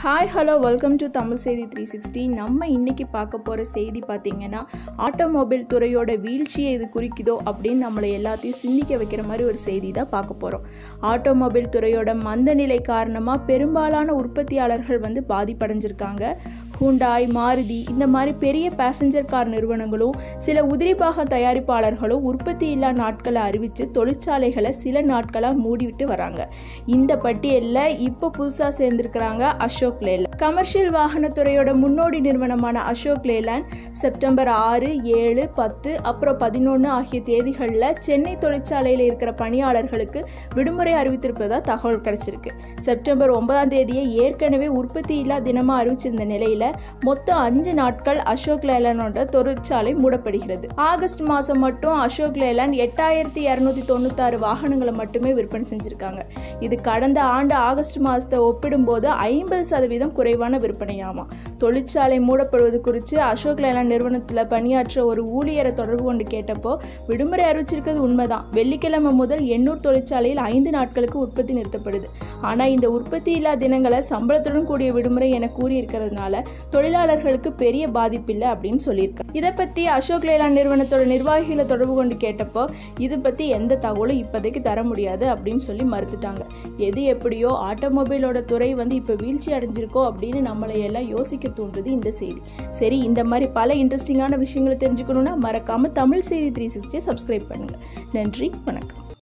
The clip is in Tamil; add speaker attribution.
Speaker 1: hi hello welcome to Tamil செய்தி த்ரீ சிக்ஸ்டி நம்ம இன்னைக்கு பார்க்க போகிற செய்தி பார்த்தீங்கன்னா ஆட்டோமொபைல் துறையோட வீழ்ச்சியை இது குறிக்குதோ அப்படின்னு நம்மளை எல்லாத்தையும் சிந்திக்க வைக்கிற மாதிரி ஒரு செய்தி தான் பார்க்க போகிறோம் ஆட்டோமொபைல் துறையோட மந்த நிலை காரணமாக பெரும்பாலான உற்பத்தியாளர்கள் வந்து பாதிப்படைஞ்சிருக்காங்க ஹூண்டாய் மாருதி இந்த மாதிரி பெரிய பேசஞ்சர் கார் நிறுவனங்களும் சில உதிரி பாக தயாரிப்பாளர்களும் உற்பத்தி இல்லா நாட்களை அறிவித்து தொழிற்சாலைகளை சில நாட்களாக மூடிவிட்டு வராங்க இந்த பட்டியலில் இப்போ புதுசாக சேர்ந்திருக்கிறாங்க அசோக் லேலண்ட் கமர்ஷியல் வாகனத்துறையோட முன்னோடி நிறுவனமான அசோக் லேலண்ட் செப்டம்பர் ஆறு ஏழு பத்து அப்புறம் பதினொன்று ஆகிய தேதிகளில் சென்னை தொழிற்சாலையில் இருக்கிற பணியாளர்களுக்கு விடுமுறை அறிவித்திருப்பதா தகவல் கிடைச்சிருக்கு செப்டம்பர் ஒன்பதாம் தேதியை ஏற்கனவே உற்பத்தி இல்லா தினமாக அறிவிச்சிருந்த நிலையில் மொத்தம் அஞ்சு நாட்கள் அசோக் லேலனோட தொழிற்சாலை மூடப்படுகிறது ஆகஸ்ட் மாதம் மட்டும் அசோக் லேலண்ட் எட்டாயிரத்தி இரநூத்தி தொண்ணூத்தாறு வாகனங்களை மட்டுமே விற்பனை செஞ்சுருக்காங்க இது கடந்த ஆண்டு ஆகஸ்ட் மாதத்தை ஒப்பிடும்போது ஐம்பது சதவீதம் குறைவான விற்பனையாமா தொழிற்சாலை மூடப்படுவது குறித்து அசோக் லேலண்ட் நிறுவனத்தில் பணியாற்ற ஒரு ஊழியரை தொடர்பு கொண்டு கேட்டப்போ விடுமுறை அறிவிச்சிருக்கிறது உண்மைதான் வெள்ளிக்கிழமை முதல் எண்ணூர் தொழிற்சாலையில் ஐந்து நாட்களுக்கு உற்பத்தி நிறுத்தப்படுது ஆனால் இந்த உற்பத்தி இல்லா தினங்களை சம்பளத்துடன் கூடிய விடுமுறை என கூறியிருக்கிறதுனால தொழிலாளர்களுக்கு பெரிய பாதிப்பு இல்லை அப்படின்னு சொல்லியிருக்காங்க இதை பற்றி அசோக் லேலாண்ட் நிறுவனத்தோட நிர்வாகிகளை தொடர்பு கொண்டு கேட்டப்போ இது பற்றி எந்த தகவலும் இப்போதைக்கு தர முடியாது அப்படின்னு சொல்லி மறுத்துட்டாங்க எது எப்படியோ ஆட்டோமொபைலோட துறை வந்து இப்போ வீழ்ச்சி அடைஞ்சிருக்கோ அப்படின்னு நம்மளை எல்லாம் யோசிக்க தூண்டுது இந்த செய்தி சரி இந்த மாதிரி பல இன்ட்ரெஸ்டிங்கான விஷயங்களை தெரிஞ்சுக்கணுன்னா மறக்காமல் தமிழ் செய்தி த்ரீ சிக்ஸ்டியை சப்ஸ்கிரைப் பண்ணுங்கள் நன்றி வணக்கம்